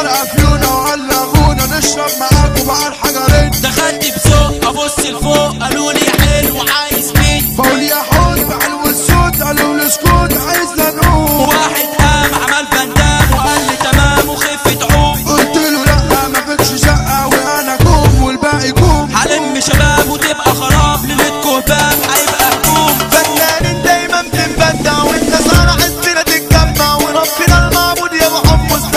الافيونة وعلى غونا نشرب معاكوا بقى الحجرين دخلت بذوق ابص لفوق قالوا لي حلو عايز مين بقول يا حوت بعلو الصوت قالوا لي اسكت عايزنا نقوم واحد قام عمل بندام وقال لي تمام وخفة عوم قلت له لا ما فيكش شقة وانا كوم والباقي كوم هلم شباب وتبقى خراب ليلة كهبان هيبقى هجوم فنانين دايما بنبدع وانت صار عندنا تتجمع وربنا المعبود يا ابو حمص